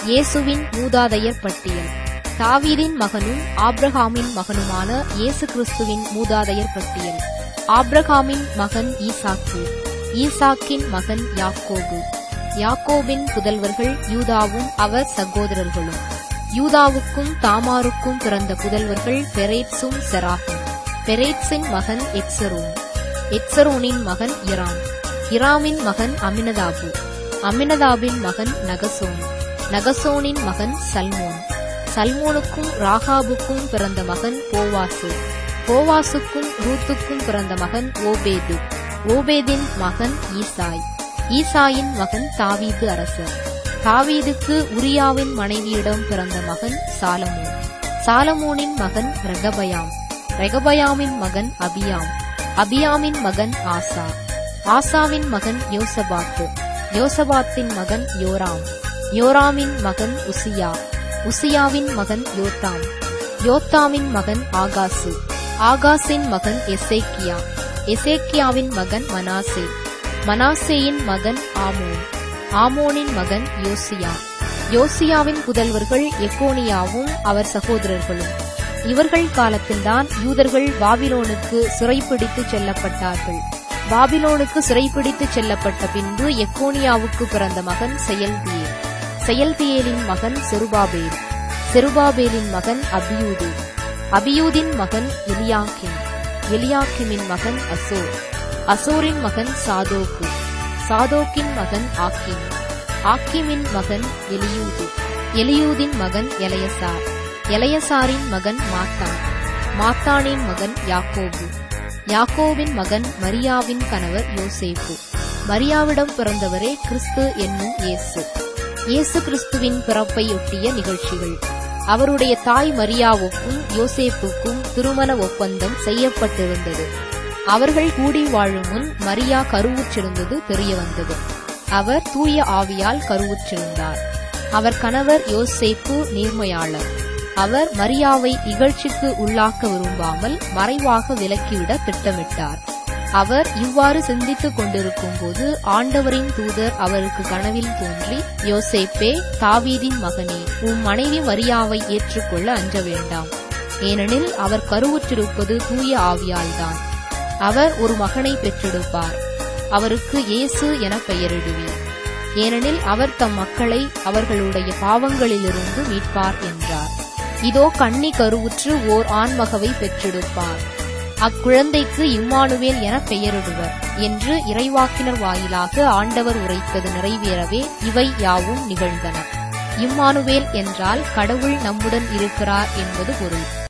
இயேசுவின் மூதாதையர் பட்டியல் தாவீதின் மகனும் ஆப்ரஹாமின் மகனுமான இயேசு கிறிஸ்துவின் மூதாதையர் பட்டியல் ஆப்ரஹாமின் மகன் ஈசாக்கு ஈசாக்கின் மகன் யாக்கோபு யாக்கோபின் புதல்வர்கள் யூதாவும் அவர் சகோதரர்களும் யூதாவுக்கும் தாமாருக்கும் பிறந்த புதல்வர்கள் பெரேட்ஸும் செராகும் பெரேட்ஸின் மகன் எட்சரோன் எட்சரோனின் மகன் இராம் இராமின் மகன் அமினதாபு அமினதாபின் மகன் நகசோன் நகசோனின் மகன் சல்மோன் சல்மோனுக்கும் ராகாபுக்கும் பிறந்த மகன் போவாசு போவாசுக்கும் ரூத்துக்கும் பிறந்த மகன் ஓபேது ஓபேதின் மகன் ஈசாய் ஈசாயின் மகன் தாவீது அரசர் தாவீதுக்கு உரியாவின் மனைவியிடம் பிறந்த மகன் சாலமோன் சாலமோனின் மகன் ரெகபயாம் ரெகபயாமின் மகன் அபியாம் அபியாமின் மகன் ஆசா ஆசாவின் மகன் யோசபாத்து யோசபாத்தின் மகன் யோராம் யோராமின் மகன் உசியா உசியாவின் மகன் யோத்தாம் யோத்தாமின் மகன் ஆகாசு ஆகாசின் மகன் எசேக்கியா எசேக்கியாவின் மகன் மனாசே மனாசேயின் மகன் ஆமோன் ஆமோனின் மகன் யோசியா யோசியாவின் புதல்வர்கள் எக்கோனியாவும் அவர் சகோதரர்களும் இவர்கள் காலத்தில்தான் யூதர்கள் பாபிலோனுக்கு சிறைப்பிடித்து செல்லப்பட்டார்கள் பாபிலோனுக்கு சிறைப்பிடித்து செல்லப்பட்ட பின்பு எக்கோனியாவுக்கு பிறந்த மகன் செயல்தியேல் செயல்தியேலின் மகன் செருபாபேல் செருபாபேலின் மகன் அபியூது அபியூதின் மகன் எலியாக்கிம் எலியாக்கிமின் மகன் அசோர் அசோரின் மகன் சாதோக்கு சாதோக்கின் மகன் ஆக்கிம் ஆக்கிமின் மகன் எலியூது எலியூதின் மகன் எலையசார் எலையசாரின் மகன் மாத்தான் மாத்தானின் மகன் யாக்கோபு யாக்கோவின் மகன் மரியாவின் கணவர் யோசேப்பு மரியாவிடம் பிறந்தவரே கிறிஸ்து என்னும் இயேசு இயேசு கிறிஸ்துவின் பிறப்பையொட்டிய நிகழ்ச்சிகள் அவருடைய தாய் மரியாவுக்கும் யோசேப்புக்கும் திருமண ஒப்பந்தம் செய்யப்பட்டிருந்தது அவர்கள் கூடி வாழும் முன் மரியா கருவுற்றிருந்தது தெரியவந்தது அவர் தூய ஆவியால் கருவுற்றிருந்தார் அவர் கணவர் யோசேப்பு நேர்மையாளர் அவர் மரியாவை இகழ்ச்சிக்கு உள்ளாக்க விரும்பாமல் மறைவாக விலக்கிவிட திட்டமிட்டார் அவர் இவ்வாறு சிந்தித்துக் கொண்டிருக்கும் போது ஆண்டவரின் தூதர் அவருக்கு கனவில் தோன்றி யோசேப்பே தாவீதின் மகனே உம் மனைவி மரியாவை ஏற்றுக்கொள்ள அஞ்ச வேண்டாம் ஏனெனில் அவர் கருவுற்றிருப்பது தூய ஆவியால்தான் அவர் ஒரு மகனை பெற்றெடுப்பார் அவருக்கு இயேசு என பெயரிடுவீர் ஏனெனில் அவர் தம் மக்களை அவர்களுடைய பாவங்களிலிருந்து மீட்பார் என்றார் இதோ கண்ணி கருவுற்று ஓர் ஆண்மகவை பெற்றெடுப்பார் அக்குழந்தைக்கு இம்மானுவேல் என பெயரிடுவர் என்று இறைவாக்கினர் வாயிலாக ஆண்டவர் உரைத்தது நிறைவேறவே இவை யாவும் நிகழ்ந்தன இம்மானுவேல் என்றால் கடவுள் நம்முடன் இருக்கிறார் என்பது பொருள்